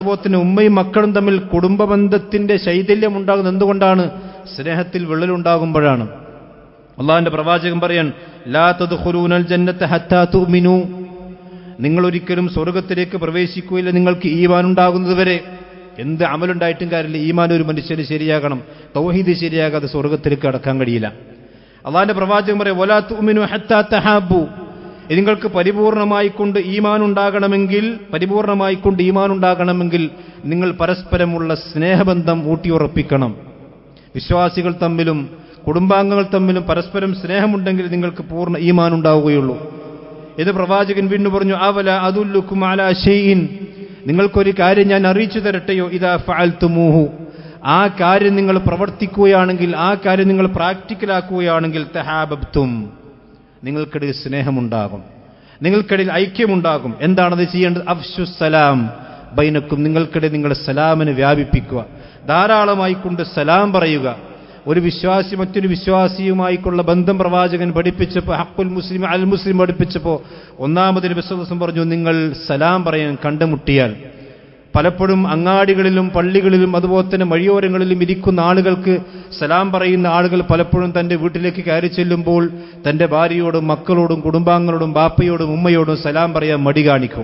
അതുപോലെ ഉമ്മയും മക്കളും തമ്മിൽ കുടുംബ ബന്ധത്തിന്റെ ശൈഥല്യം ഉണ്ടാകുന്നത് എന്തുകൊണ്ടാണ് സ്നേഹത്തിൽ വിള്ളലുണ്ടാകുമ്പോഴാണ് അള്ളാഹിന്റെ പ്രവാചകൻ പറയാൻ ലാ തദ്ഖുലൂനൽ ജന്നത ഹത്താ തുഅ്മിനൂ നിങ്ങൾ ഒരിക്കലും സ്വർഗത്തിലേക്ക് പ്രവേശിക്കുകയില്ല നിങ്ങൾക്ക് ഈമാൻ ഉണ്ടാകുന്നത് വരെ എന്ത് അമലുണ്ടായിട്ടും കാര്യമില്ല ഈമാൻ ഒരു മനുഷ്യന് ശരിയാകണം തൗഹീദ് ശരിയാകാതെ സ്വർഗത്തിലേക്ക് അടക്കാൻ കഴിയില്ല അള്ളാഹിന്റെ പ്രവാചകൻ പറയാം വലാ തുഅ്മിനു ഹത്താ തഹാബു നിങ്ങൾക്ക് പരിപൂർണമായി കൊണ്ട് ഈമാൻ ഉണ്ടാകണമെങ്കിൽ പരിപൂർണമായി കൊണ്ട് ഈമാൻ ഉണ്ടാകണമെങ്കിൽ നിങ്ങൾ പരസ്പരമുള്ള സ്നേഹബന്ധം ഊട്ടിയുറപ്പിക്കണം വിശ്വാസികൾ തമ്മിലും കുടുംബാംഗങ്ങൾ തമ്മിലും പരസ്പരം സ്നേഹമുണ്ടെങ്കിൽ നിങ്ങൾക്ക് പൂർണ്ണ ഈമാൻ ഉണ്ടാവുകയുള്ളൂ ഇത് പ്രവാചകൻ വീണ്ടും പറഞ്ഞു അവല അതുല്ലുക്കും അല ഷെയ്ൻ നിങ്ങൾക്കൊരു കാര്യം ഞാൻ അറിയിച്ചു തരട്ടെയോ ഇതാ ഫഅൽത്തുമൂഹു ആ കാര്യം നിങ്ങൾ പ്രവർത്തിക്കുകയാണെങ്കിൽ ആ കാര്യം നിങ്ങൾ പ്രാക്ടിക്കലാക്കുകയാണെങ്കിൽ തഹാബബ്തും നിങ്ങൾക്കിടയിൽ സ്നേഹമുണ്ടാകും നിങ്ങൾക്കിടയിൽ ഐക്യമുണ്ടാകും എന്താണത് ചെയ്യേണ്ടത് അഫ്ഷു സലാം ബൈനക്കും നിങ്ങൾക്കിടയിൽ നിങ്ങളുടെ സലാമിനെ വ്യാപിപ്പിക്കുക ധാരാളമായി കൊണ്ട് സലാം പറയുക ഒരു വിശ്വാസി മറ്റൊരു വിശ്വാസിയുമായിക്കുള്ള ബന്ധം പ്രവാചകൻ പഠിപ്പിച്ചപ്പോൾ ഹക്കുൽ മുസ്ലിം അൽ മുസ്ലിം പഠിപ്പിച്ചപ്പോൾ ഒന്നാമതിന് വിശ്വാസം പറഞ്ഞു നിങ്ങൾ സലാം പറയാൻ കണ്ടുമുട്ടിയാൽ പലപ്പോഴും അങ്ങാടികളിലും പള്ളികളിലും അതുപോലെ തന്നെ വഴിയോരങ്ങളിലും ഇരിക്കുന്ന ആളുകൾക്ക് സലാം പറയുന്ന ആളുകൾ പലപ്പോഴും തൻ്റെ വീട്ടിലേക്ക് കയറി ചെല്ലുമ്പോൾ തൻ്റെ ഭാര്യയോടും മക്കളോടും കുടുംബാംഗങ്ങളോടും ബാപ്പയോടും ഉമ്മയോടും സലാം പറയാൻ മടി കാണിക്കും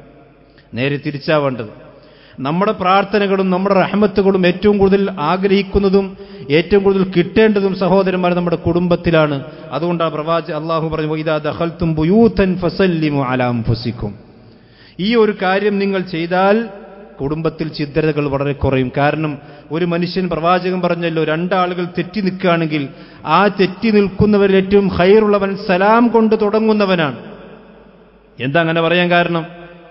നേരെ തിരിച്ചാവേണ്ടത് നമ്മുടെ പ്രാർത്ഥനകളും നമ്മുടെ റഹമത്തുകളും ഏറ്റവും കൂടുതൽ ആഗ്രഹിക്കുന്നതും ഏറ്റവും കൂടുതൽ കിട്ടേണ്ടതും സഹോദരന്മാർ നമ്മുടെ കുടുംബത്തിലാണ് അതുകൊണ്ടാണ് പ്രവാച അള്ളാഹു പറഞ്ഞു ഇതാ ദഹൽത്തും ബുയൂത്തൻ ഫസല്ലിമു അലാം ഫസിക്കും ഈ ഒരു കാര്യം നിങ്ങൾ ചെയ്താൽ കുടുംബത്തിൽ ചിദ്രതകൾ വളരെ കുറയും കാരണം ഒരു മനുഷ്യൻ പ്രവാചകൻ പറഞ്ഞല്ലോ രണ്ടാളുകൾ തെറ്റി നിൽക്കുകയാണെങ്കിൽ ആ തെറ്റി നിൽക്കുന്നവരിൽ ഏറ്റവും ഹൈറുള്ളവൻ സലാം കൊണ്ട് തുടങ്ങുന്നവനാണ് എന്താ അങ്ങനെ പറയാൻ കാരണം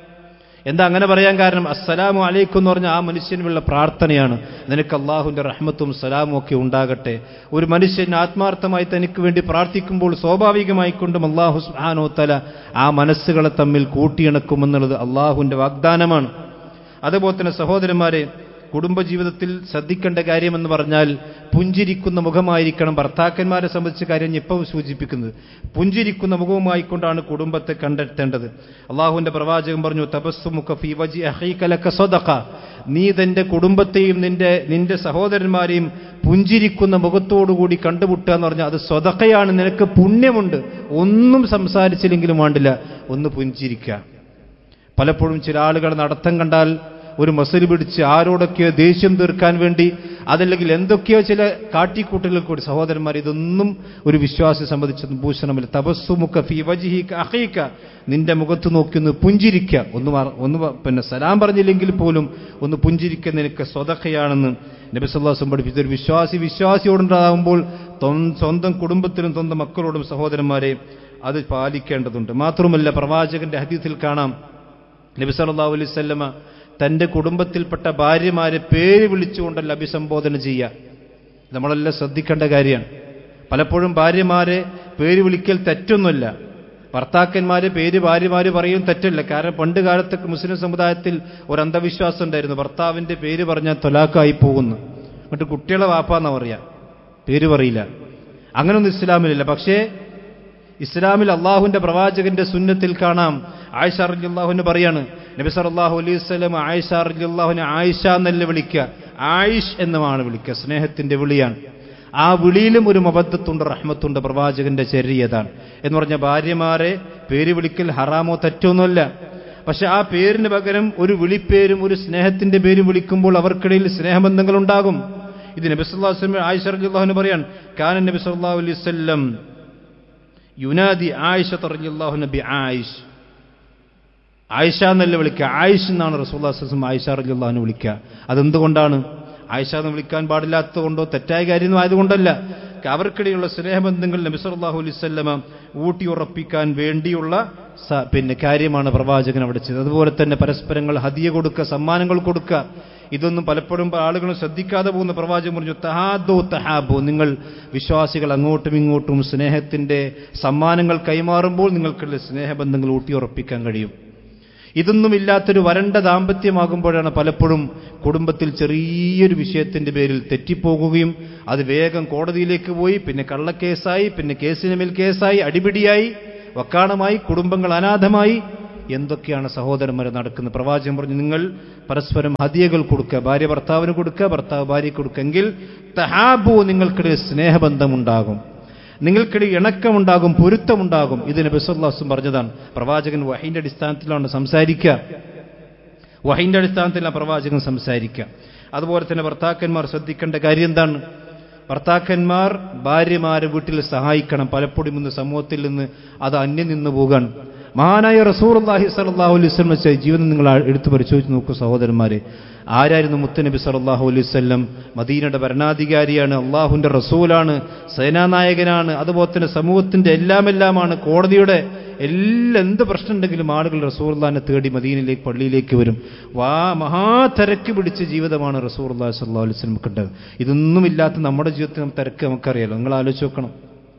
എന്താ അങ്ങനെ പറയാൻ കാരണം അസ്സലാമു അലൈക്കും എന്ന് പറഞ്ഞ ആ മനുഷ്യനുള്ള പ്രാർത്ഥനയാണ് നിനക്ക് അള്ളാഹുവിന്റെ റഹ്മത്തും സലാമും ഒക്കെ ഉണ്ടാകട്ടെ ഒരു മനുഷ്യൻ ആത്മാർത്ഥമായി തനിക്ക് വേണ്ടി പ്രാർത്ഥിക്കുമ്പോൾ സ്വാഭാവികമായിക്കൊണ്ടും അള്ളാഹു സുഹാനോ തല ആ മനസ്സുകളെ തമ്മിൽ കൂട്ടിയിണക്കുമെന്നുള്ളത് അള്ളാഹുവിന്റെ വാഗ്ദാനമാണ് അതുപോലെ തന്നെ സഹോദരന്മാരെ കുടുംബജീവിതത്തിൽ ശ്രദ്ധിക്കേണ്ട കാര്യമെന്ന് പറഞ്ഞാൽ പുഞ്ചിരിക്കുന്ന മുഖമായിരിക്കണം ഭർത്താക്കന്മാരെ സംബന്ധിച്ച കാര്യം ഇപ്പോൾ സൂചിപ്പിക്കുന്നത് പുഞ്ചിരിക്കുന്ന മുഖവുമായിക്കൊണ്ടാണ് കുടുംബത്തെ കണ്ടെത്തേണ്ടത് അള്ളാഹുവിന്റെ പ്രവാചകൻ പറഞ്ഞു തപസ്സുമുഖ ഫീ വജി അഹീകലക സ്വതക നീ നിന്റെ കുടുംബത്തെയും നിന്റെ നിന്റെ സഹോദരന്മാരെയും പുഞ്ചിരിക്കുന്ന മുഖത്തോടുകൂടി കണ്ടുമുട്ടുക എന്ന് പറഞ്ഞാൽ അത് സ്വതക്കയാണ് നിനക്ക് പുണ്യമുണ്ട് ഒന്നും സംസാരിച്ചില്ലെങ്കിലും വേണ്ടില്ല ഒന്ന് പുഞ്ചിരിക്കുക പലപ്പോഴും ചില ആളുകൾ നടത്തം കണ്ടാൽ ഒരു മസല് പിടിച്ച് ആരോടൊക്കെയോ ദേഷ്യം തീർക്കാൻ വേണ്ടി അതല്ലെങ്കിൽ എന്തൊക്കെയോ ചില കാട്ടിക്കൂട്ടലുകൾ കൂടി സഹോദരന്മാർ ഇതൊന്നും ഒരു വിശ്വാസി സംബന്ധിച്ച് ഭൂഷണമില്ല തപസ്സുമുഖ ഫി വജിഹിക്ക അഹീക്ക നിന്റെ മുഖത്ത് നോക്കി ഒന്ന് പുഞ്ചിരിക്കുക ഒന്ന് മറ- ഒന്ന് പ- പിന്നെ സലാം പറഞ്ഞില്ലെങ്കിൽ പോലും ഒന്ന് പുഞ്ചിരിക്കുക നിനക്ക് സ്വതക്കയാണെന്ന് നബിസ്വല്ലാസം പഠിപ്പിച്ച ഒരു വിശ്വാസി വിശ്വാസിയോടുണ്ടാകുമ്പോൾ തൊ- സ്വന്തം കുടുംബത്തിലും സ്വന്തം മക്കളോടും സഹോദരന്മാരെ അത് പാലിക്കേണ്ടതുണ്ട് മാത്രമല്ല പ്രവാചകന്റെ ഹദീസിൽ കാണാം നബി സല്ലല്ലാഹു അലൈഹി വസല്ലമ തന്റെ കുടുംബത്തിൽപ്പെട്ട ഭാര്യമാരെ പേര് വിളിച്ചുകൊണ്ടല്ല അഭിസംബോധന ചെയ്യുക നമ്മളെല്ലാം ശ്രദ്ധിക്കേണ്ട കാര്യമാണ് പലപ്പോഴും ഭാര്യമാരെ പേര് വിളിക്കൽ തെറ്റൊന്നുമല്ല ഭർത്താക്കന്മാര് പേര് ഭാര്യമാര് പറയും തെറ്റല്ല കാരണം പണ്ട് കാലത്ത് മുസ്ലിം സമുദായത്തിൽ ഒരു അന്ധവിശ്വാസം ഉണ്ടായിരുന്നു ഭർത്താവിന്റെ പേര് പറഞ്ഞാൽ തൊലാക്കായി പോകുന്നു എന്നിട്ട് കുട്ടികളെ വാപ്പാന്നാ പറയാ പേര് പറയില്ല അങ്ങനൊന്നും ഇസ്ലാമിലില്ല പക്ഷേ ഇസ്ലാമിൽ അള്ളാഹുവിന്റെ പ്രവാചകന്റെ സുന്നത്തിൽ കാണാം ആയിഷ അള്ളാഹുവിന് പറയാണ് നബി സല്ലല്ലാഹു അലൈഹി വസല്ലം ആയിഷ അള്ളാഹുവിനെ ആയിഷ എന്നല്ല വിളിക്കുക ആയിഷ് എന്നുമാണ് വിളിക്കുക സ്നേഹത്തിന്റെ വിളിയാണ് ആ വിളിയിലും ഒരു മബദ്ധത്തുണ്ട് റഹ്മത്തുണ്ട് പ്രവാചകന്റെ ചര്യതാണ് എന്ന് പറഞ്ഞ ഭാര്യമാരെ പേര് വിളിക്കൽ ഹറാമോ തെറ്റൊന്നുമല്ല പക്ഷെ ആ പേരിന് പകരം ഒരു വിളിപ്പേരും ഒരു സ്നേഹത്തിന്റെ പേരും വിളിക്കുമ്പോൾ അവർക്കിടയിൽ സ്നേഹബന്ധങ്ങൾ ഉണ്ടാകും ഇത് നബി സല്ലല്ലാഹു അലൈഹി വസല്ലം ആയിഷ റളിയല്ലാഹുവിന് പറയാൻ കാന നബി സല്ലല്ലാഹു അലൈഹി വസല്ലം യുനാദി ആയിഷ തറഞ്ഞാഹു നബി ആയിഷ് ആയിഷ എന്നല്ല വിളിക്കുക ആയിഷ് എന്നാണ് റസൂല്ലാസ്ലം ആയിഷ റലിള്ളാഹിനെ വിളിക്കുക അതെന്തുകൊണ്ടാണ് ആയിഷ എന്ന് വിളിക്കാൻ പാടില്ലാത്തത് കൊണ്ടോ തെറ്റായ കാര്യമൊന്നും ആയതുകൊണ്ടല്ല അവർക്കിടയിലുള്ള സ്നേഹബന്ധങ്ങൾ നബി സല്ലല്ലാഹു അലൈഹി വസല്ലമ ഊട്ടിയുറപ്പിക്കാൻ വേണ്ടിയുള്ള സ- പിന്നെ കാര്യമാണ് പ്രവാചകൻ അവിടെ ചെയ്തത് അതുപോലെ തന്നെ പരസ്പരങ്ങൾ ഹദിയ കൊടുക്കുക സമ്മാനങ്ങൾ കൊടുക്കുക ഇതൊന്നും പലപ്പോഴും ആളുകൾ ശ്രദ്ധിക്കാതെ പോകുന്ന പ്രവാചകൻ പറഞ്ഞു തഹാദോ തഹാബോ നിങ്ങൾ വിശ്വാസികൾ അങ്ങോട്ടും ഇങ്ങോട്ടും സ്നേഹത്തിന്റെ സമ്മാനങ്ങൾ കൈമാറുമ്പോൾ നിങ്ങൾക്കുള്ള സ്നേഹബന്ധങ്ങൾ ഊട്ടിയുറപ്പിക്കാൻ കഴിയും ഇതൊന്നും ഇല്ലാത്തൊരു വരണ്ട ദാമ്പത്യമാകുമ്പോഴാണ് പലപ്പോഴും കുടുംബത്തിൽ ചെറിയൊരു വിഷയത്തിന്റെ പേരിൽ തെറ്റിപ്പോകുകയും അത് വേഗം കോടതിയിലേക്ക് പോയി പിന്നെ കള്ളക്കേസായി പിന്നെ കേസിന് മേൽ കേസായി അടിപിടിയായി വക്കാണമായി കുടുംബങ്ങൾ അനാഥമായി എന്തൊക്കെയാണ് സഹോദരന്മാരെ നടക്കുന്നത് പ്രവാചകൻ പറഞ്ഞു നിങ്ങൾ പരസ്പരം ഹദിയകൾ കൊടുക്കുക ഭാര്യ ഭർത്താവിന് കൊടുക്കുക ഭർത്താവ് ഭാര്യയ്ക്ക് കൊടുക്കെങ്കിൽ തഹാബു നിങ്ങൾക്കിടയിൽ സ്നേഹബന്ധമുണ്ടാകും നിങ്ങൾക്കിടയിൽ ഇണക്കമുണ്ടാകും പൊരുത്തമുണ്ടാകും ഇത് നബി സല്ലാസും പറഞ്ഞതാണ് പ്രവാചകൻ വഹീന്റെ അടിസ്ഥാനത്തിലാണ് സംസാരിക്കുക വഹീന്റെ അടിസ്ഥാനത്തിലാണ് പ്രവാചകൻ സംസാരിക്കുക അതുപോലെ തന്നെ ഭർത്താക്കന്മാർ ശ്രദ്ധിക്കേണ്ട കാര്യം എന്താണ് ഭർത്താക്കന്മാർ ഭാര്യമാരെ വീട്ടിൽ സഹായിക്കണം പലപ്പോഴും ഇന്ന് സമൂഹത്തിൽ നിന്ന് അത് അന്യം നിന്ന് പോകാൻ മഹാനായ റസൂർ അള്ളാഹി സലാഹു അലൈവല്ലം വെച്ച ജീവിതം നിങ്ങൾ എടുത്തു പരിശോധിച്ച് നോക്കൂ സഹോദരന്മാരെ ആരായിരുന്നു മുത്തനബി സല്ലാഹു അലൈവല്ലം മദീനയുടെ ഭരണാധികാരിയാണ് അള്ളാഹുവിന്റെ റസൂലാണ് സേനാനായകനാണ് അതുപോലെ തന്നെ സമൂഹത്തിന്റെ എല്ലാമെല്ലാമാണ് കോടതിയുടെ എല്ലാം എന്ത് പ്രശ്നം ഉണ്ടെങ്കിലും ആളുകൾ റസൂർല്ലാനെ തേടി മദീനയിലേക്ക് പള്ളിയിലേക്ക് വരും വാ മഹാതിരക്ക് പിടിച്ച ജീവിതമാണ് റസൂർ അള്ളാഹി സല്ലാ അലൈഹി സ്വലമക്കുണ്ടത് ഇതൊന്നുമില്ലാത്ത നമ്മുടെ ജീവിതത്തിൽ തിരക്ക് നമുക്കറിയാലോ നിങ്ങൾ ആലോചിച്ച് നോക്കണം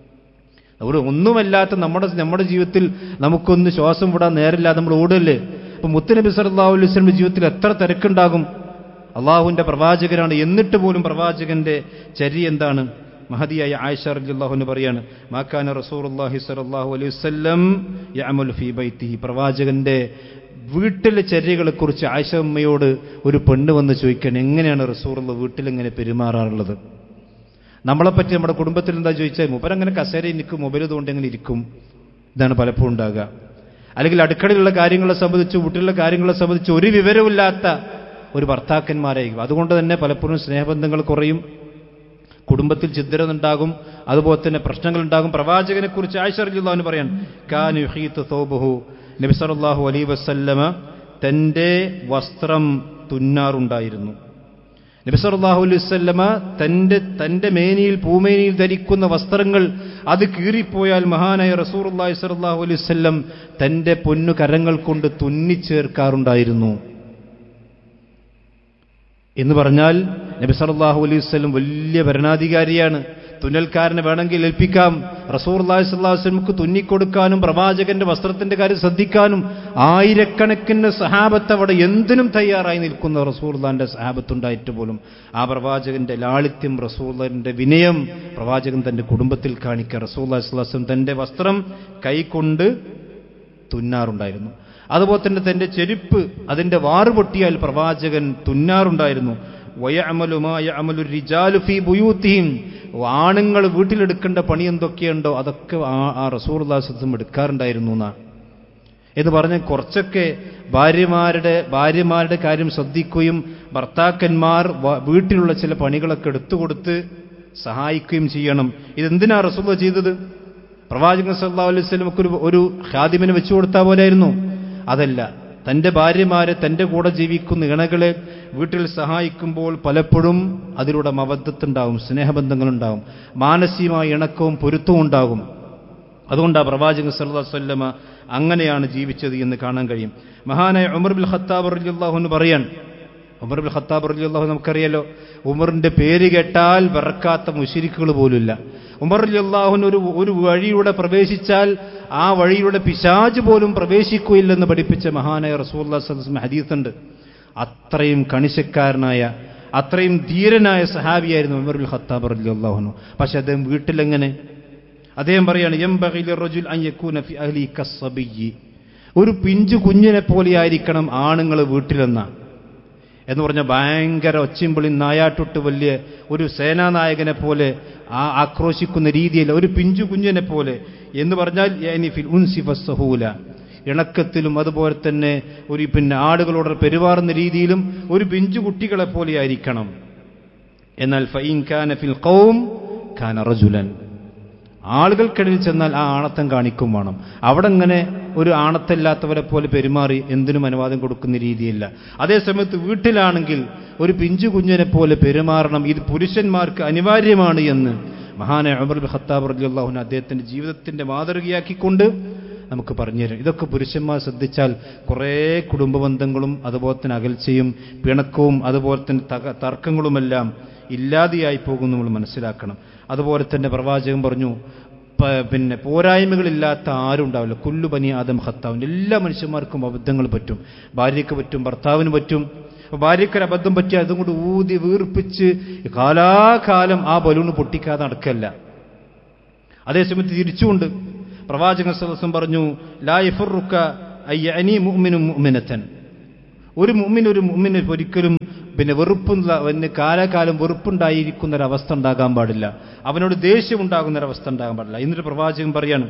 ഒരു ഒന്നുമല്ലാത്ത നമ്മുടെ നമ്മുടെ ജീവിതത്തിൽ നമുക്കൊന്ന് ശ്വാസം വിടാൻ നേരില്ലാതെ നമ്മൾ ഓടല്ലേ അപ്പൊ മുത്തനബി സല്ലാഹു അലൈഹി സ്വലമിന്റെ ജീവിതത്തിൽ എത്ര തിരക്കുണ്ടാകും അള്ളാഹുവിന്റെ പ്രവാചകനാണ് എന്നിട്ട് പോലും പ്രവാചകന്റെ ചരി എന്താണ് മഹദിയായ ആയിഷ റളിയല്ലാഹുവിന് പറയാണ് മാക്കാന റസൂലുള്ളാഹി സ്വല്ലല്ലാഹു അലൈഹി വസല്ലം യഅമലു ഫീ ബൈത്തിഹി പ്രവാചകന്റെ വീട്ടിലെ ചര്യകളെ കുറിച്ച് ആയിഷ അമ്മയോട് ഒരു പെണ്ണ് വന്ന് ചോദിക്കാൻ എങ്ങനെയാണ് റസൂറുള്ള വീട്ടിൽ എങ്ങനെ പെരുമാറാറുള്ളത് നമ്മളെപ്പറ്റി നമ്മുടെ കുടുംബത്തിൽ എന്താ ചോദിച്ചാൽ മുപ്പരങ്ങനെ കസേരയിൽ നിൽക്കും മൊബൈൽ കൊണ്ട് എങ്ങനെ ഇരിക്കും ഇതാണ് പലപ്പോഴും ഉണ്ടാകുക അല്ലെങ്കിൽ അടുക്കളയിലുള്ള കാര്യങ്ങളെ സംബന്ധിച്ച് വീട്ടിലുള്ള കാര്യങ്ങളെ സംബന്ധിച്ച് ഒരു വിവരമില്ലാത്ത ഒരു ഭർത്താക്കന്മാരായിരിക്കും അതുകൊണ്ട് തന്നെ പലപ്പോഴും സ്നേഹബന്ധങ്ങൾ കുറയും കുടുംബത്തിൽ ചിദ്രനുണ്ടാകും അതുപോലെ തന്നെ പ്രശ്നങ്ങൾ ഉണ്ടാകും പ്രവാചകനെ കുറിച്ച് ആയിഷറിയുള്ളവന് പറയാൻ കാനു ഹീത്ത് തോബഹു നബി സല്ലല്ലാഹു അലൈഹി വസല്ലമ തൻ്റെ വസ്ത്രം തുന്നാറുണ്ടായിരുന്നു നബി സല്ലല്ലാഹു അലൈഹി വസല്ലമ തൻ്റെ തൻ്റെ മേനിയിൽ പൂമേനിയിൽ ധരിക്കുന്ന വസ്ത്രങ്ങൾ അത് കീറിപ്പോയാൽ മഹാനായ റസൂറുല്ലാഹി സ്വല്ലല്ലാഹു അലൈഹി വസല്ലം തൻ്റെ പൊന്നു കരങ്ങൾ കൊണ്ട് തുന്നിച്ചേർക്കാറുണ്ടായിരുന്നു എന്ന് പറഞ്ഞാൽ നബി സല്ലല്ലാഹു അലൈഹി വസല്ലം വലിയ ഭരണാധികാരിയാണ് തുന്നൽക്കാരനെ വേണമെങ്കിൽ ഏൽപ്പിക്കാം റസൂർ അള്ളാഹി സ്വല്ലാഹു വസ്ലമുക്ക് തുന്നിക്കൊടുക്കാനും പ്രവാചകന്റെ വസ്ത്രത്തിന്റെ കാര്യം ശ്രദ്ധിക്കാനും ആയിരക്കണക്കിന് സഹാബത്ത് അവിടെ എന്തിനും തയ്യാറായി നിൽക്കുന്ന റസൂർലാന്റെ സഹാബത്തുണ്ടായിട്ട് പോലും ആ പ്രവാചകന്റെ ലാളിത്യം റസൂറിന്റെ വിനയം പ്രവാചകൻ തന്റെ കുടുംബത്തിൽ കാണിക്കുക റസൂർ അള്ളാഹി സ്വലാസ്ലം തന്റെ വസ്ത്രം കൈകൊണ്ട് തുന്നാറുണ്ടായിരുന്നു അതുപോലെ തന്നെ തന്റെ ചെരുപ്പ് അതിന്റെ വാറ് പൊട്ടിയാൽ പ്രവാചകൻ തുന്നാറുണ്ടായിരുന്നു ആണുങ്ങൾ വീട്ടിലെടുക്കേണ്ട പണി എന്തൊക്കെയുണ്ടോ അതൊക്കെ ആ റസൂർദാസം എടുക്കാറുണ്ടായിരുന്നു എന്നാ എന്ന് പറഞ്ഞ് കുറച്ചൊക്കെ ഭാര്യമാരുടെ ഭാര്യമാരുടെ കാര്യം ശ്രദ്ധിക്കുകയും ഭർത്താക്കന്മാർ വീട്ടിലുള്ള ചില പണികളൊക്കെ എടുത്തുകൊടുത്ത് സഹായിക്കുകയും ചെയ്യണം ഇതെന്തിനാ റസൂല ചെയ്തത് പ്രവാചകൻ സല്ലാ അലൈഹി സ്വലമക്ക് ഒരു ഒരു ഖാദിമിനെ വെച്ചു കൊടുത്താൽ പോലായിരുന്നു അതല്ല തൻ്റെ ഭാര്യമാരെ തൻ്റെ കൂടെ ജീവിക്കുന്ന ഇണകളെ വീട്ടിൽ സഹായിക്കുമ്പോൾ പലപ്പോഴും അതിലൂടെ മബദ്ധത്തുണ്ടാവും സ്നേഹബന്ധങ്ങളുണ്ടാവും മാനസികമായ ഇണക്കവും പൊരുത്തവും ഉണ്ടാകും അതുകൊണ്ടാണ് പ്രവാചകൻ സല്ലാ സ്വല്ലമ അങ്ങനെയാണ് ജീവിച്ചത് എന്ന് കാണാൻ കഴിയും മഹാനായ ഉമർ ബിൽ ഖത്താബ് റലിയല്ലാഹു എന്ന് പറയാൻ ഉമർ ബിൽ ഖത്താബ് റലിയല്ലാഹു നമുക്കറിയാലോ ഉമറിന്റെ പേര് കേട്ടാൽ വിറക്കാത്ത മുഷിരിക്കുകൾ പോലുമില്ല ഉമർ അള്ളാഹുൻ ഒരു ഒരു വഴിയിലൂടെ പ്രവേശിച്ചാൽ ആ വഴിയിലൂടെ പിശാജ് പോലും പ്രവേശിക്കുകയില്ലെന്ന് പഠിപ്പിച്ച മഹാനായ റസൂല്ലാ സദസ്മ ഹദീസുണ്ട് അത്രയും കണിശക്കാരനായ അത്രയും ധീരനായ സഹാബിയായിരുന്നു ഉമറുൽ ഖത്താബ് റലി അള്ളാഹുനു പക്ഷെ അദ്ദേഹം വീട്ടിലെങ്ങനെ അദ്ദേഹം പറയാണ് ഒരു പിഞ്ചു കുഞ്ഞിനെ പോലെയായിരിക്കണം ആണുങ്ങൾ വീട്ടിലെന്ന എന്ന് പറഞ്ഞ ഭയങ്കര ഒച്ചിമ്പിളി നായാട്ടൊട്ട് വലിയ ഒരു സേനാനായകനെ പോലെ ആ ആക്രോശിക്കുന്ന രീതിയിൽ ഒരു പിഞ്ചു കുഞ്ഞിനെ പോലെ എന്ന് പറഞ്ഞാൽ ഫിൽ ഉൻസിഫസഹൂല ഇണക്കത്തിലും അതുപോലെ തന്നെ ഒരു പിന്നെ ആടുകളോട് പെരുമാറുന്ന രീതിയിലും ഒരു പിഞ്ചു കുട്ടികളെ പോലെയായിരിക്കണം എന്നാൽ ഫൈൻ ഖാന ഫിൽ കൗം ഖാന റജുലൻ ആളുകൾക്കിടയിൽ ചെന്നാൽ ആ ആണത്തം കാണിക്കും വേണം അവിടെ ഇങ്ങനെ ഒരു ആണത്തല്ലാത്തവരെ പോലെ പെരുമാറി എന്തിനും അനുവാദം കൊടുക്കുന്ന രീതിയില്ല അതേസമയത്ത് വീട്ടിലാണെങ്കിൽ ഒരു പിഞ്ചു കുഞ്ഞിനെ പോലെ പെരുമാറണം ഇത് പുരുഷന്മാർക്ക് അനിവാര്യമാണ് എന്ന് മഹാനായ അമർ ഖത്താബ് റലിയുള്ളാഹുന അദ്ദേഹത്തിന്റെ ജീവിതത്തിന്റെ മാതൃകയാക്കിക്കൊണ്ട് നമുക്ക് പറഞ്ഞുതരും ഇതൊക്കെ പുരുഷന്മാർ ശ്രദ്ധിച്ചാൽ കുറേ കുടുംബ ബന്ധങ്ങളും അതുപോലെ തന്നെ അകൽച്ചയും പിണക്കവും അതുപോലെ തന്നെ തക തർക്കങ്ങളുമെല്ലാം ഇല്ലാതെയായി പോകും നമ്മൾ മനസ്സിലാക്കണം അതുപോലെ തന്നെ പ്രവാചകൻ പറഞ്ഞു പിന്നെ പോരായ്മകളില്ലാത്ത ആരും ഉണ്ടാവില്ല കുല്ലു പനി ആദം ഹത്താവിന് എല്ലാ മനുഷ്യന്മാർക്കും അബദ്ധങ്ങൾ പറ്റും ഭാര്യയ്ക്ക് പറ്റും ഭർത്താവിന് പറ്റും ഭാര്യയ്ക്കൊരു അബദ്ധം പറ്റി അതും കൊണ്ട് ഊതി വീർപ്പിച്ച് കാലാകാലം ആ ബലൂണ് പൊട്ടിക്കാതെ നടക്കല്ല അതേസമയത്ത് തിരിച്ചുകൊണ്ട് പ്രവാചകൻ സദസ്സം പറഞ്ഞു ലായിഫുറുക്ക അയ്യനി മുഅ്മിനും മുഅ്മിനത്തൻ ഒരു മുമ്മിന് ഒരു മുമ്മിന് ഒരിക്കലും പിന്നെ വെറുപ്പുള്ള അവന് കാലകാലം വെറുപ്പുണ്ടായിരിക്കുന്ന ഒരവസ്ഥ ഉണ്ടാകാൻ പാടില്ല അവനോട് ദേഷ്യം ഉണ്ടാകുന്ന ഒരവസ്ഥ ഉണ്ടാകാൻ പാടില്ല എന്നിട്ട് പ്രവാചകൻ പറയാണ്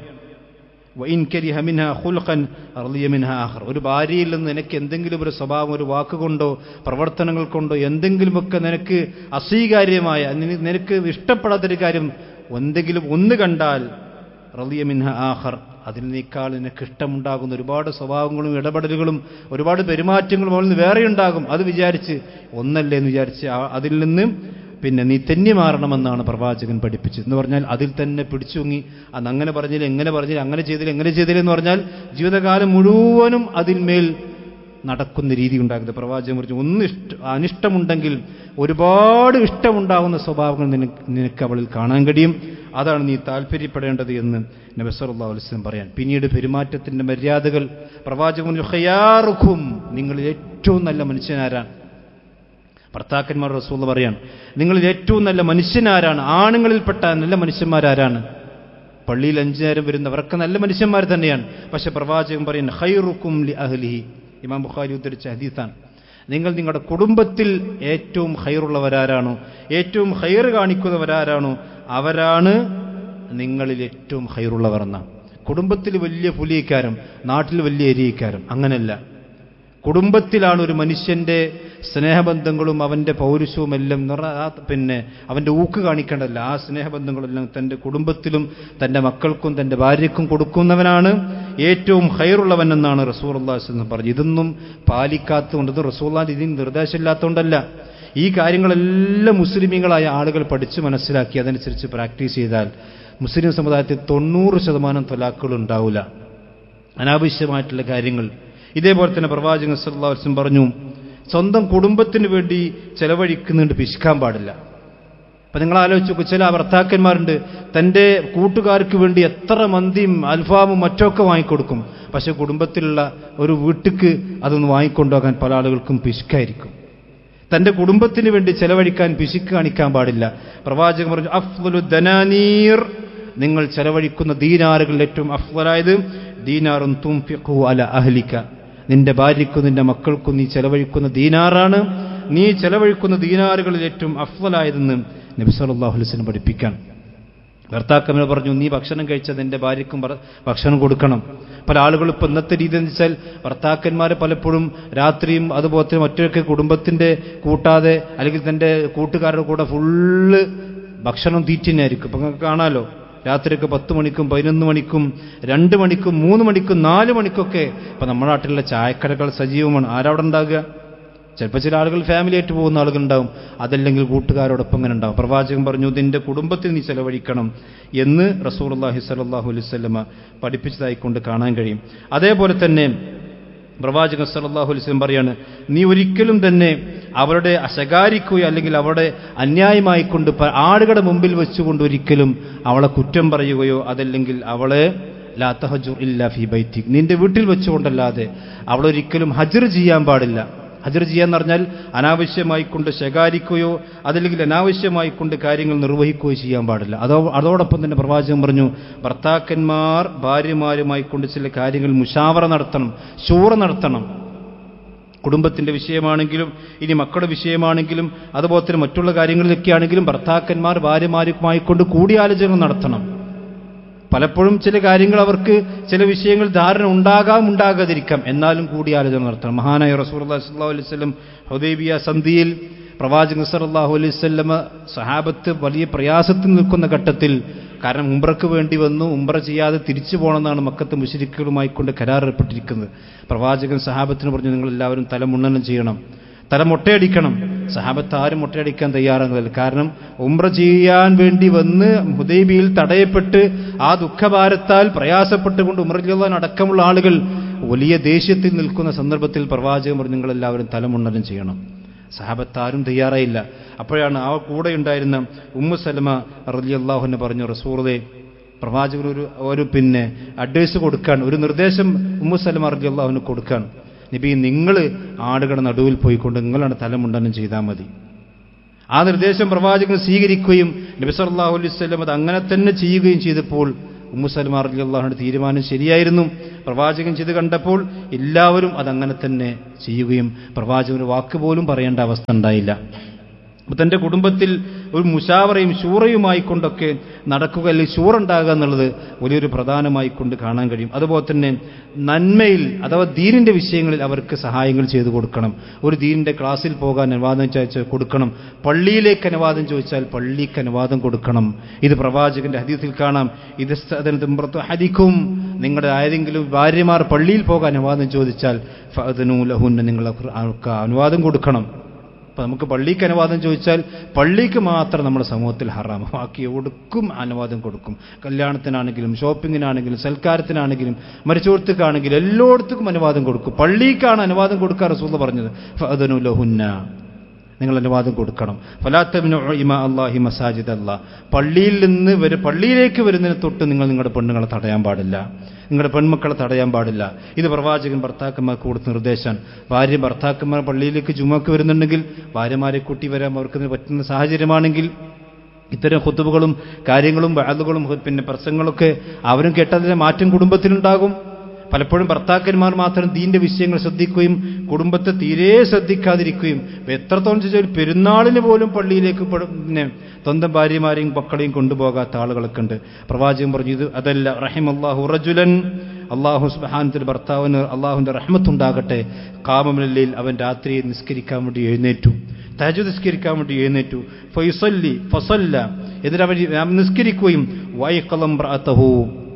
വൈൻ കരിഹ മിൻഹ ഖുൽഖൻ അർളിയ മിൻഹ ആഖർ ഒരു ഭാര്യയിൽ നിന്ന് നിനക്ക് എന്തെങ്കിലും ഒരു സ്വഭാവം ഒരു വാക്കുകൊണ്ടോ പ്രവർത്തനങ്ങൾ കൊണ്ടോ എന്തെങ്കിലുമൊക്കെ നിനക്ക് അസ്വീകാര്യമായ നിന- നിനക്ക് ഇഷ്ടപ്പെടാത്തൊരു കാര്യം എന്തെങ്കിലും ഒന്ന് കണ്ടാൽ റളിയ മിൻഹ ആഖർ അതിൽ നീക്കാൾ നിനക്ക് ഇഷ്ടമുണ്ടാകുന്ന ഒരുപാട് സ്വഭാവങ്ങളും ഇടപെടലുകളും ഒരുപാട് പെരുമാറ്റങ്ങളും അവളിൽ നിന്ന് വേറെ ഉണ്ടാകും അത് വിചാരിച്ച് ഒന്നല്ലേ എന്ന് വിചാരിച്ച് ആ- അതിൽ നിന്ന് പിന്നെ നീ തെന്നി മാറണമെന്നാണ് പ്രവാചകൻ പഠിപ്പിച്ചത് എന്ന് പറഞ്ഞാൽ അതിൽ തന്നെ പിടിച്ചുങ്ങി അന്ന് അങ്ങനെ പറഞ്ഞില്ല എങ്ങനെ പറഞ്ഞില്ല അങ്ങനെ ചെയ്തില്ല എങ്ങനെ ചെയ്തില്ല എന്ന് പറഞ്ഞാൽ ജീവിതകാലം മുഴുവനും അതിന്മേൽ നടക്കുന്ന രീതി ഉണ്ടാകുന്നത് പ്രവാചകൻ പറഞ്ഞു ഒന്ന് ഇഷ്ട അനിഷ്ടമുണ്ടെങ്കിൽ ഒരുപാട് ഇഷ്ടമുണ്ടാകുന്ന സ്വഭാവങ്ങൾ നിനക്ക് നിനക്ക് അവളിൽ കാണാൻ കഴിയും അതാണ് നീ താല്പര്യപ്പെടേണ്ടത് എന്ന് നബസറുല്ലാ വസ്ലം പറയാൻ പിന്നീട് പെരുമാറ്റത്തിന്റെ മര്യാദകൾ പ്രവാചകൻ പറഞ്ഞു, "ഖയാറുക്കും നിങ്ങളിൽ ഏറ്റവും നല്ല മനുഷ്യനാരാണ് ഭർത്താക്കന്മാർ റസൂൽ പറയാണ് നിങ്ങളിൽ ഏറ്റവും നല്ല മനുഷ്യനാരാണ് ആണുങ്ങളിൽപ്പെട്ട നല്ല മനുഷ്യന്മാരാരാണ് പള്ളിയിൽ അഞ്ചു നേരം വരുന്നവരൊക്കെ നല്ല മനുഷ്യന്മാർ തന്നെയാണ് പക്ഷെ പ്രവാചകൻ പറയുന്നത് ഹൈറുക്കും ലി അഹ്ലിഹി ഇമാം ബുഖാരി ഉദ്ധരിച്ച ഹദീസാണ് നിങ്ങൾ നിങ്ങളുടെ കുടുംബത്തിൽ ഏറ്റവും ഹൈറുള്ളവരാരാണോ ഏറ്റവും ഹൈർ കാണിക്കുന്നവരാരാണോ അവരാണ് നിങ്ങളിൽ ഏറ്റവും ഹൈറുള്ളവർ എന്നാണ് കുടുംബത്തിൽ വലിയ പുലിയിക്കാരം നാട്ടിൽ വലിയ എരിയിക്കാരം അങ്ങനെയല്ല കുടുംബത്തിലാണ് ഒരു മനുഷ്യന്റെ സ്നേഹബന്ധങ്ങളും അവന്റെ പൗരുഷവും എല്ലാം എന്ന് പറഞ്ഞാൽ ആ പിന്നെ അവന്റെ ഊക്ക് കാണിക്കേണ്ടല്ല ആ സ്നേഹബന്ധങ്ങളെല്ലാം തന്റെ കുടുംബത്തിലും തന്റെ മക്കൾക്കും തന്റെ ഭാര്യയ്ക്കും കൊടുക്കുന്നവനാണ് ഏറ്റവും ഹൈറുള്ളവൻ എന്നാണ് റസൂർ എന്ന് പറഞ്ഞു ഇതൊന്നും പാലിക്കാത്തതുകൊണ്ട് റസൂള്ളാൻ ഇതിന് നിർദ്ദേശമില്ലാത്തതുകൊണ്ടല്ല ഈ കാര്യങ്ങളെല്ലാം മുസ്ലിമീങ്ങളായ ആളുകൾ പഠിച്ചു മനസ്സിലാക്കി അതനുസരിച്ച് പ്രാക്ടീസ് ചെയ്താൽ മുസ്ലിം സമുദായത്തിൽ തൊണ്ണൂറ് ശതമാനം തൊലാക്കുകൾ ഉണ്ടാവില്ല അനാവശ്യമായിട്ടുള്ള കാര്യങ്ങൾ ഇതേപോലെ തന്നെ പ്രവാചകൻ സല്ലല്ലാഹു അലൈഹി വസല്ലം പറഞ്ഞു സ്വന്തം കുടുംബത്തിന് വേണ്ടി ചെലവഴിക്കുന്നുണ്ട് പിശുക്കാൻ പാടില്ല അപ്പൊ നിങ്ങൾ ആലോചിച്ച് നോക്കൂ ചില ഭർത്താക്കന്മാരുണ്ട് തന്റെ കൂട്ടുകാർക്ക് വേണ്ടി എത്ര മന്തിയും അൽഫാമും മറ്റൊക്കെ വാങ്ങിക്കൊടുക്കും പക്ഷെ കുടുംബത്തിലുള്ള ഒരു വീട്ടിക്ക് അതൊന്ന് വാങ്ങിക്കൊണ്ടുപോകാൻ പല ആളുകൾക്കും പിശുക്കായിരിക്കും തന്റെ കുടുംബത്തിന് വേണ്ടി ചെലവഴിക്കാൻ പിശുക്ക് കാണിക്കാൻ പാടില്ല പ്രവാചകൻ പറഞ്ഞു അഫ്ലു ദനാനീർ നിങ്ങൾ ചെലവഴിക്കുന്ന ദീനാറുകളിൽ ഏറ്റവും അഫ്ലായത് ദീനാറും തുംഫിഖു അല അഹ്ലിക നിന്റെ ഭാര്യയ്ക്കും നിന്റെ മക്കൾക്കും നീ ചെലവഴിക്കുന്ന ദീനാറാണ് നീ ചെലവഴിക്കുന്ന ദീനാറുകളിൽ ഏറ്റവും അഫ്ലായതെന്ന് നബി സല്ലല്ലാഹു അലൈഹി വസല്ലം പഠിപ്പിക്കാൻ ഭർത്താക്കന്മാർ പറഞ്ഞു നീ ഭക്ഷണം കഴിച്ച നിന്റെ ഭാര്യയ്ക്കും ഭർ- ഭക്ഷണം കൊടുക്കണം പല ആളുകളും ഇപ്പം ഇന്നത്തെ രീതി എന്ന് വെച്ചാൽ ഭർത്താക്കന്മാർ പലപ്പോഴും രാത്രിയും അതുപോലെ തന്നെ മറ്റൊക്കെ കുടുംബത്തിന്റെ കൂട്ടാതെ അല്ലെങ്കിൽ തന്റെ കൂട്ടുകാരുടെ കൂടെ ഫുള്ള് ഭക്ഷണം തീറ്റിനായിരിക്കും ഇപ്പം നിങ്ങൾക്ക് കാണാലോ രാത്രിയൊക്കെ പത്ത് മണിക്കും പതിനൊന്ന് മണിക്കും രണ്ട് മണിക്കും മൂന്ന് മണിക്കും നാല് മണിക്കൊക്കെ ഇപ്പം നമ്മുടെ നാട്ടിലുള്ള ചായക്കടകൾ സജീവമാണ് ആരവിടെ ഉണ്ടാകുക ചിലപ്പോൾ ചില ആളുകൾ ഫാമിലി ആയിട്ട് പോകുന്ന ആളുകളുണ്ടാവും അതല്ലെങ്കിൽ കൂട്ടുകാരോടൊപ്പം ഇങ്ങനെ ഉണ്ടാവും പ്രവാചകൻ പറഞ്ഞു നിന്റെ കുടുംബത്തിൽ നീ ചെലവഴിക്കണം എന്ന് റസൂർല്ലാഹി സലാഹു അലൈവല്ലമ പഠിപ്പിച്ചതായിക്കൊണ്ട് കാണാൻ കഴിയും അതേപോലെ തന്നെ പ്രവാചകൻ സല്ലല്ലാഹു അലൈഹി വസല്ലം പറയാണ് നീ ഒരിക്കലും തന്നെ അവരുടെ ശകാരിക്കുകയോ അല്ലെങ്കിൽ അവരുടെ അന്യായമായിക്കൊണ്ട് പ- ആളുകളുടെ മുമ്പിൽ വെച്ചുകൊണ്ട് ഒരിക്കലും അവളെ കുറ്റം പറയുകയോ അതല്ലെങ്കിൽ അവളെ ലാ തഹജുർ ഇല്ല ഫി ബൈത്തി നിന്റെ വീട്ടിൽ വെച്ചുകൊണ്ടല്ലാതെ അവളൊരിക്കലും ഹജർ ചെയ്യാൻ പാടില്ല ഹജർ ചെയ്യാന്ന് പറഞ്ഞാൽ അനാവശ്യമായി കൊണ്ട് ശകാരിക്കുകയോ അതല്ലെങ്കിൽ അനാവശ്യമായി കൊണ്ട് കാര്യങ്ങൾ നിർവഹിക്കുകയോ ചെയ്യാൻ പാടില്ല അതോ അതോടൊപ്പം തന്നെ പ്രവാചകൻ പറഞ്ഞു ഭർത്താക്കന്മാർ ഭാര്യമാരുമായി കൊണ്ട് ചില കാര്യങ്ങൾ മുഷാവറ നടത്തണം ശൂറ നടത്തണം കുടുംബത്തിന്റെ വിഷയമാണെങ്കിലും ഇനി മക്കളുടെ വിഷയമാണെങ്കിലും അതുപോലെ തന്നെ മറ്റുള്ള കാര്യങ്ങളിലൊക്കെ ആണെങ്കിലും ഭർത്താക്കന്മാർ ഭാര്യമാരുമായി കൊണ്ട് കൂടിയാലോചന നടത്തണം പലപ്പോഴും ചില കാര്യങ്ങൾ അവർക്ക് ചില വിഷയങ്ങൾ ധാരണ ഉണ്ടാകാം ഉണ്ടാകാതിരിക്കാം എന്നാലും കൂടിയാലോചന നടത്തണം മഹാനായ റസൂർ അള്ളാഹു അലൈഹി സ്വലം ഹുദൈബിയ സന്ധിയിൽ പ്രവാചകൻ സല്ലല്ലാഹു അലൈഹി വസല്ലമ സഹാബത്ത് വലിയ പ്രയാസത്തിൽ നിൽക്കുന്ന ഘട്ടത്തിൽ കാരണം ഉംറക്ക് വേണ്ടി വന്നു ഉംറ ചെയ്യാതെ തിരിച്ചു പോകണമെന്നാണ് മക്കത്ത് മുഷരിക്കുകളുമായി കൊണ്ട് കരാറേർപ്പെട്ടിരിക്കുന്നത് പ്രവാചകൻ സഹാബത്തിന് പറഞ്ഞു നിങ്ങൾ എല്ലാവരും തല മുണ്ണനം ചെയ്യണം തല മൊട്ടയടിക്കണം സഹാബത്ത് ആരും മൊട്ടയടിക്കാൻ തയ്യാറാകുന്നില്ല കാരണം ഉംറ ചെയ്യാൻ വേണ്ടി വന്ന് ഹുദൈബിയിൽ തടയപ്പെട്ട് ആ ദുഃഖഭാരത്താൽ പ്രയാസപ്പെട്ടുകൊണ്ട് ഉംറ ചെയ്യാൻ അടക്കമുള്ള ആളുകൾ വലിയ ദേഷ്യത്തിൽ നിൽക്കുന്ന സന്ദർഭത്തിൽ പ്രവാചകൻ പറഞ്ഞു നിങ്ങളെല്ലാവരും തലമുണ്ണനം ചെയ്യണം സഹാബത്ത് ആരും തയ്യാറായില്ല അപ്പോഴാണ് ആ കൂടെ ഉണ്ടായിരുന്ന ഉമ്മു സലമ റലി അള്ളാഹുവിനെ പറഞ്ഞു റസൂറുദെ പ്രവാചകർ ഒരു ഒരു പിന്നെ അഡ്വൈസ് കൊടുക്കാൻ ഒരു നിർദ്ദേശം ഉമ്മു സലമ റലി അള്ളാഹുവിന് കൊടുക്കാൻ നബി നിങ്ങൾ ആടുകളുടെ നടുവിൽ പോയിക്കൊണ്ട് നിങ്ങളാണ് തലമുണ്ടനം ചെയ്താൽ മതി ആ നിർദ്ദേശം പ്രവാചകൻ സ്വീകരിക്കുകയും നബി സല്ലല്ലാഹു അലൈഹി വസല്ലം അത് അങ്ങനെ തന്നെ ചെയ്യുകയും ചെയ്തപ്പോൾ ഉമ്മുസൽമാർ അള്ളാഹുടെ തീരുമാനം ശരിയായിരുന്നു പ്രവാചകൻ ചെയ്ത് കണ്ടപ്പോൾ എല്ലാവരും അതങ്ങനെ തന്നെ ചെയ്യുകയും പ്രവാചകൻ ഒരു വാക്ക് പോലും പറയേണ്ട അവസ്ഥ ഉണ്ടായില്ല അപ്പൊ തന്റെ കുടുംബത്തിൽ ഒരു മുഷാവറയും ശൂറയുമായി കൊണ്ടൊക്കെ നടക്കുക അല്ലെങ്കിൽ ശൂറ ഉണ്ടാകുക എന്നുള്ളത് വലിയൊരു പ്രധാനമായി കൊണ്ട് കാണാൻ കഴിയും അതുപോലെ തന്നെ നന്മയിൽ അഥവാ ദീനിന്റെ വിഷയങ്ങളിൽ അവർക്ക് സഹായങ്ങൾ ചെയ്തു കൊടുക്കണം ഒരു ദീനിന്റെ ക്ലാസ്സിൽ പോകാൻ അനുവാദം ചോദിച്ചാൽ കൊടുക്കണം പള്ളിയിലേക്ക് അനുവാദം ചോദിച്ചാൽ പള്ളിക്ക് അനുവാദം കൊടുക്കണം ഇത് പ്രവാചകന്റെ ഹദീസിൽ കാണാം ഇത് ഹദിക്കും നിങ്ങളുടെ ആരെങ്കിലും ഭാര്യമാർ പള്ളിയിൽ പോകാൻ അനുവാദം ചോദിച്ചാൽ ഫഅദനു ലഹുന്ന നിങ്ങൾ അവർക്ക് അനുവാദം കൊടുക്കണം അപ്പൊ നമുക്ക് പള്ളിക്ക് അനുവാദം ചോദിച്ചാൽ പള്ളിക്ക് മാത്രം നമ്മുടെ സമൂഹത്തിൽ ഹറാം ബാക്കി ഒടുക്കും അനുവാദം കൊടുക്കും കല്യാണത്തിനാണെങ്കിലും ഷോപ്പിങ്ങിനാണെങ്കിലും സൽക്കാരത്തിനാണെങ്കിലും മരിച്ചോടത്തേക്കാണെങ്കിലും എല്ലായിടത്തും അനുവാദം കൊടുക്കും പള്ളിക്കാണ് അനുവാദം കൊടുക്കുക റസൂൽ പറഞ്ഞത് ഫഅദനു ലഹുന്ന നിങ്ങൾ അനുവാദം കൊടുക്കണം ഫലാത്തമിന് ഇമ അള്ളാഹി മസാജിദ് അല്ല പള്ളിയിൽ നിന്ന് വരെ പള്ളിയിലേക്ക് വരുന്നതിന് തൊട്ട് നിങ്ങൾ നിങ്ങളുടെ പെണ്ണുങ്ങളെ തടയാൻ പാടില്ല നിങ്ങളുടെ പെൺമക്കളെ തടയാൻ പാടില്ല ഇത് പ്രവാചകൻ ഭർത്താക്കന്മാർക്ക് കൊടുത്ത നിർദ്ദേശമാണ് ഭാര്യ ഭർത്താക്കന്മാർ പള്ളിയിലേക്ക് ചുമക്ക് വരുന്നുണ്ടെങ്കിൽ ഭാര്യമാരെ കൂട്ടി വരാൻ അവർക്ക് പറ്റുന്ന സാഹചര്യമാണെങ്കിൽ ഇത്തരം ഹുത്തുബുകളും കാര്യങ്ങളും വാതുകളും പിന്നെ പ്രസംഗങ്ങളൊക്കെ അവരും കേട്ടതിന്റെ മാറ്റം കുടുംബത്തിലുണ്ടാകും പലപ്പോഴും ഭർത്താക്കന്മാർ മാത്രം ദീന്റെ വിഷയങ്ങൾ ശ്രദ്ധിക്കുകയും കുടുംബത്തെ തീരെ ശ്രദ്ധിക്കാതിരിക്കുകയും എത്രത്തോളം ചോദിച്ചാൽ പെരുന്നാളിന് പോലും പള്ളിയിലേക്ക് പിന്നെ സ്വന്തം ഭാര്യമാരെയും മക്കളെയും കൊണ്ടുപോകാത്ത ആളുകളൊക്കെ ഉണ്ട് പ്രവാചകൻ പറഞ്ഞു ഇത് അതല്ല റഹിം അള്ളാഹു റജുലൻ അള്ളാഹു സുബാനത്തിന്റെ ഭർത്താവിന് അള്ളാഹുവിന്റെ റഹ്മത്തുണ്ടാകട്ടെ കാമമില്ലയിൽ അവൻ രാത്രിയെ നിസ്കരിക്കാൻ വേണ്ടി എഴുന്നേറ്റു തഹജു നിസ്കരിക്കാൻ വേണ്ടി എഴുന്നേറ്റു ഫൈസല്ലി ഫസല്ല എന്നിട്ട് അവൻ നിസ്കരിക്കുകയും വൈക്കളം പ്രാത്തഹൂ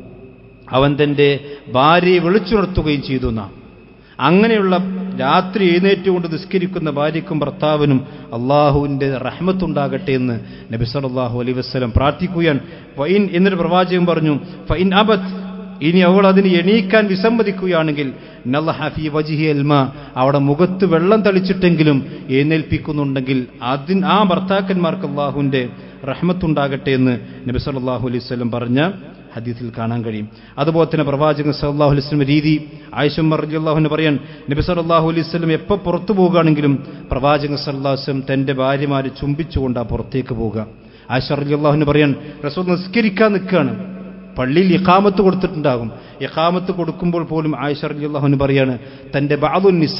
അവൻ തന്റെ ഭാര്യയെ വിളിച്ചുണർത്തുകയും ചെയ്തു എന്നാ അങ്ങനെയുള്ള രാത്രി എഴുന്നേറ്റുകൊണ്ട് നിസ്കരിക്കുന്ന ഭാര്യയ്ക്കും ഭർത്താവിനും അള്ളാഹുവിന്റെ റഹ്മത്തുണ്ടാകട്ടെ എന്ന് നബി സല്ലല്ലാഹു അലൈഹി വസല്ലം പ്രാർത്ഥിക്കുകയാണ് ഫൈൻ എന്നൊരു പ്രവാചകൻ പറഞ്ഞു ഫൈൻ അബത് ഇനി അവൾ അതിന് എണീക്കാൻ വിസമ്മതിക്കുകയാണെങ്കിൽ നല്ലഹഫി വജിഹി അൽമ അവിടെ മുഖത്ത് വെള്ളം തളിച്ചിട്ടെങ്കിലും എഴുന്നേൽപ്പിക്കുന്നുണ്ടെങ്കിൽ അതിന് ആ ഭർത്താക്കന്മാർക്ക് അള്ളാഹുവിന്റെ റഹ്മത്തുണ്ടാകട്ടെ എന്ന് നബി സല്ലല്ലാഹു അലൈഹി വസല്ലം പറഞ്ഞ ഹദീസിൽ കാണാൻ കഴിയും അതുപോലെ തന്നെ പ്രവാചകൻ സല്ലാഹു അലൈഹി സ്വലം രീതി ആയിഷം റളിയല്ലാഹുവിന് പറയാൻ നബി സല്ലല്ലാഹു അലൈഹി സ്വലം എപ്പോൾ പുറത്തു പോകുകയാണെങ്കിലും പ്രവാചകൻ സല്ലല്ലാഹു വസ്ലം തന്റെ ഭാര്യമാരെ ചുംബിച്ചുകൊണ്ട് ആ പുറത്തേക്ക് പോവുക ആയിഷ റളിയല്ലാഹുവിന് പറയാൻ റസൂൽ നിസ്കരിക്കാൻ നിൽക്കുകയാണ് പള്ളിയിൽ ഇഖാമത്ത് കൊടുത്തിട്ടുണ്ടാകും ഇഖാമത്ത് കൊടുക്കുമ്പോൾ പോലും ആയിഷ റളിയല്ലാഹുവിന് പറയാണ് തന്റെ ബാദുൻ നിസ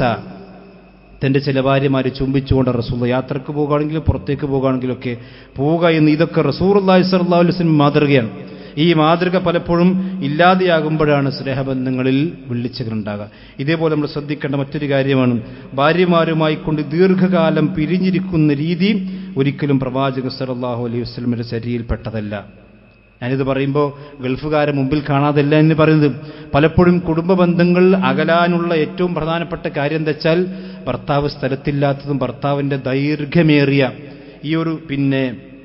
തന്റെ ചില ഭാര്യമാരെ ചുംബിച്ചുകൊണ്ട് റസൂൽ യാത്രക്ക് പോകുകയാണെങ്കിലും പുറത്തേക്ക് പോകുകയാണെങ്കിലും ഒക്കെ പോവുക എന്ന് ഇതൊക്കെ റസൂർ അള്ളാഹി സല്ലാ വസ്ലം മാതൃകയാണ് ഈ മാതൃക പലപ്പോഴും ഇല്ലാതെയാകുമ്പോഴാണ് സ്നേഹബന്ധങ്ങളിൽ വിളിച്ചുകളുണ്ടാകുക ഇതേപോലെ നമ്മൾ ശ്രദ്ധിക്കേണ്ട മറ്റൊരു കാര്യമാണ് ഭാര്യമാരുമായി കൊണ്ട് ദീർഘകാലം പിരിഞ്ഞിരിക്കുന്ന രീതി ഒരിക്കലും പ്രവാചക സലാഹു അലൈഹി വസ്ലമിന്റെ ശരീരയിൽപ്പെട്ടതല്ല ഞാനിത് പറയുമ്പോൾ ഗൾഫുകാരെ മുമ്പിൽ കാണാതല്ല എന്ന് പറയുന്നത് പലപ്പോഴും കുടുംബ ബന്ധങ്ങൾ അകലാനുള്ള ഏറ്റവും പ്രധാനപ്പെട്ട കാര്യം എന്താ വെച്ചാൽ ഭർത്താവ് സ്ഥലത്തില്ലാത്തതും ഭർത്താവിൻ്റെ ദൈർഘ്യമേറിയ ഈ ഒരു പിന്നെ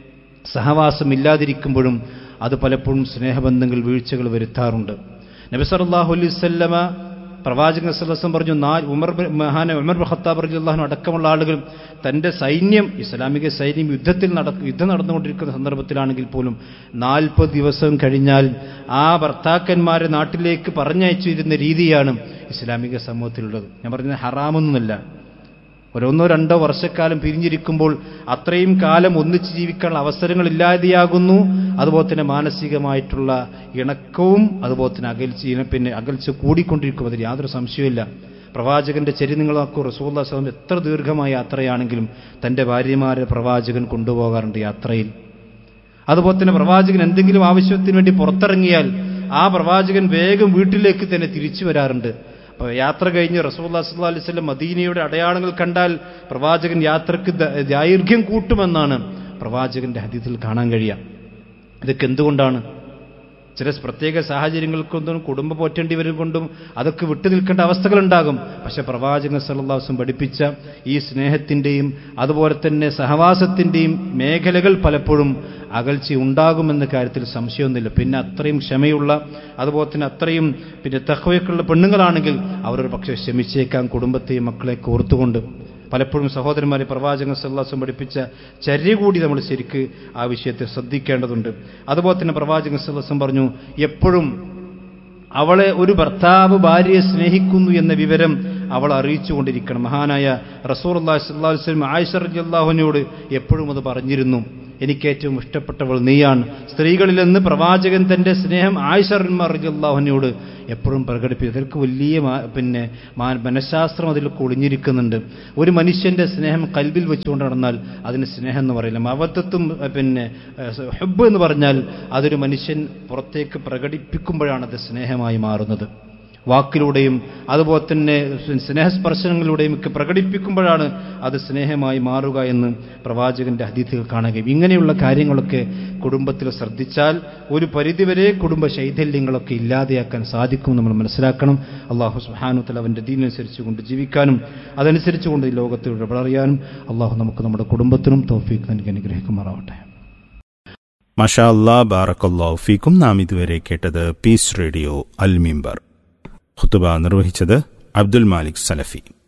സഹവാസം ഇല്ലാതിരിക്കുമ്പോഴും അത് പലപ്പോഴും സ്നേഹബന്ധങ്ങൾ വീഴ്ചകൾ വരുത്താറുണ്ട് നബി സല്ലല്ലാഹു അലൈഹി വസല്ലമ പ്രവാചകൻ സല്ലസം പറഞ്ഞു നാ ഉമർ മഹാന ഉമർ ഖത്താബ് റളിയല്ലാഹു അടക്കമുള്ള ആളുകൾ തന്റെ സൈന്യം ഇസ്ലാമിക സൈന്യം യുദ്ധത്തിൽ നട യുദ്ധം നടന്നുകൊണ്ടിരിക്കുന്ന സന്ദർഭത്തിലാണെങ്കിൽ പോലും നാൽപ്പത് ദിവസം കഴിഞ്ഞാൽ ആ ഭർത്താക്കന്മാരെ നാട്ടിലേക്ക് പറഞ്ഞയച്ചിരുന്ന രീതിയാണ് ഇസ്ലാമിക സമൂഹത്തിലുള്ളത് ഞാൻ പറഞ്ഞത് ഹറാമൊന്നുമല്ല ഒരൊന്നോ രണ്ടോ വർഷക്കാലം പിരിഞ്ഞിരിക്കുമ്പോൾ അത്രയും കാലം ഒന്നിച്ച് ജീവിക്കാനുള്ള അവസരങ്ങൾ ഇല്ലാതെയാകുന്നു അതുപോലെ തന്നെ മാനസികമായിട്ടുള്ള ഇണക്കവും അതുപോലെ തന്നെ അകൽച്ച പിന്നെ അകൽച്ച കൂടിക്കൊണ്ടിരിക്കും അതിൽ യാതൊരു സംശയമില്ല പ്രവാചകന്റെ ചരി നിങ്ങൾ നോക്കൂ റസൂല്ലാ സ്വലം എത്ര ദീർഘമായ യാത്രയാണെങ്കിലും തന്റെ ഭാര്യമാരെ പ്രവാചകൻ കൊണ്ടുപോകാറുണ്ട് യാത്രയിൽ അതുപോലെ തന്നെ പ്രവാചകൻ എന്തെങ്കിലും ആവശ്യത്തിന് വേണ്ടി പുറത്തിറങ്ങിയാൽ ആ പ്രവാചകൻ വേഗം വീട്ടിലേക്ക് തന്നെ തിരിച്ചു വരാറുണ്ട് അപ്പോൾ യാത്ര കഴിഞ്ഞ് റസൂല്ലാ സല്ലാ അലൈഹി സ്വലം മദീനയുടെ അടയാളങ്ങൾ കണ്ടാൽ പ്രവാചകൻ യാത്രക്ക് ദൈർഘ്യം കൂട്ടുമെന്നാണ് പ്രവാചകന്റെ ഹദീത്തിൽ കാണാൻ കഴിയുക ഇതൊക്കെ എന്തുകൊണ്ടാണ് ചില പ്രത്യേക സാഹചര്യങ്ങൾ കൊണ്ടും കുടുംബം പോറ്റേണ്ടി വരും കൊണ്ടും അതൊക്കെ വിട്ടു നിൽക്കേണ്ട അവസ്ഥകളുണ്ടാകും പക്ഷെ പ്രവാചകൻ സല്ലാസം പഠിപ്പിച്ച ഈ സ്നേഹത്തിൻ്റെയും അതുപോലെ തന്നെ സഹവാസത്തിൻ്റെയും മേഖലകൾ പലപ്പോഴും അകൽച്ച ഉണ്ടാകുമെന്ന കാര്യത്തിൽ സംശയമൊന്നുമില്ല പിന്നെ അത്രയും ക്ഷമയുള്ള അതുപോലെ തന്നെ അത്രയും പിന്നെ തഹവയ്ക്കുള്ള പെണ്ണുങ്ങളാണെങ്കിൽ അവരൊരു പക്ഷേ ക്ഷമിച്ചേക്കാം കുടുംബത്തെയും മക്കളെ കോർത്തുകൊണ്ട് പലപ്പോഴും സഹോദരന്മാരെ പ്രവാചകൻ സല്ലാസം പഠിപ്പിച്ച ചര്യ കൂടി നമ്മൾ ശരിക്ക് ആ വിഷയത്തെ ശ്രദ്ധിക്കേണ്ടതുണ്ട് അതുപോലെ തന്നെ പ്രവാചകൻ സല്ലാസം പറഞ്ഞു എപ്പോഴും അവളെ ഒരു ഭർത്താവ് ഭാര്യയെ സ്നേഹിക്കുന്നു എന്ന വിവരം അവൾ അറിയിച്ചുകൊണ്ടിരിക്കണം മഹാനായ റസൂർ അള്ളാഹി സ്വല്ലാ വസ്ലം ആയിഷർ അള്ളാഹുവിനോട് എപ്പോഴും അത് പറഞ്ഞിരുന്നു എനിക്ക് ഏറ്റവും ഇഷ്ടപ്പെട്ടവൾ നീയാണ് സ്ത്രീകളിൽ നിന്ന് പ്രവാചകൻ തന്റെ സ്നേഹം ആയിഷറിമാറിയല്ലാഹുവിനോട് എപ്പോഴും പ്രകടിപ്പിക്കും അതിൽക്ക് വലിയ മാ- പിന്നെ മാ- മനഃശാസ്ത്രം അതിൽ ഒളിഞ്ഞിരിക്കുന്നുണ്ട് ഒരു മനുഷ്യന്റെ സ്നേഹം കൽവിൽ വെച്ചുകൊണ്ട് നടന്നാൽ അതിന് സ്നേഹം എന്ന് പറയില്ല മവത്വത്തും പിന്നെ ഹെബ് എന്ന് പറഞ്ഞാൽ അതൊരു മനുഷ്യൻ പുറത്തേക്ക് പ്രകടിപ്പിക്കുമ്പോഴാണ് അത് സ്നേഹമായി മാറുന്നത് വാക്കിലൂടെയും അതുപോലെ തന്നെ സ്നേഹസ്പർശനങ്ങളിലൂടെയും ഒക്കെ പ്രകടിപ്പിക്കുമ്പോഴാണ് അത് സ്നേഹമായി മാറുക എന്ന് പ്രവാചകന്റെ ഹദീത്തുകൾ കാണുകയും ഇങ്ങനെയുള്ള കാര്യങ്ങളൊക്കെ കുടുംബത്തിൽ ശ്രദ്ധിച്ചാൽ ഒരു പരിധിവരെ കുടുംബ ശൈഥല്യങ്ങളൊക്കെ ഇല്ലാതെയാക്കാൻ സാധിക്കും നമ്മൾ മനസ്സിലാക്കണം അള്ളാഹു സുഹാനുത്തൽ അവൻ്റെ ദീനനുസരിച്ച് കൊണ്ട് ജീവിക്കാനും അതനുസരിച്ച് കൊണ്ട് ഈ ലോകത്തിൽ ഇടപെടറിയാനും അള്ളാഹു നമുക്ക് നമ്മുടെ കുടുംബത്തിനും തോഫീക്ക് നൽകി അനുഗ്രഹിക്കുമാറാവട്ടെ മഷാ അല്ലാ ബാറക്കല്ലാഹു ഫീക്കും നാം ഇതുവരെ കേട്ടത് പീസ് റേഡിയോ അൽ മിമ്പർ ഖുത്തുബ നിർവഹിച്ചത് അബ്ദുൽ മാലിക് സലഫി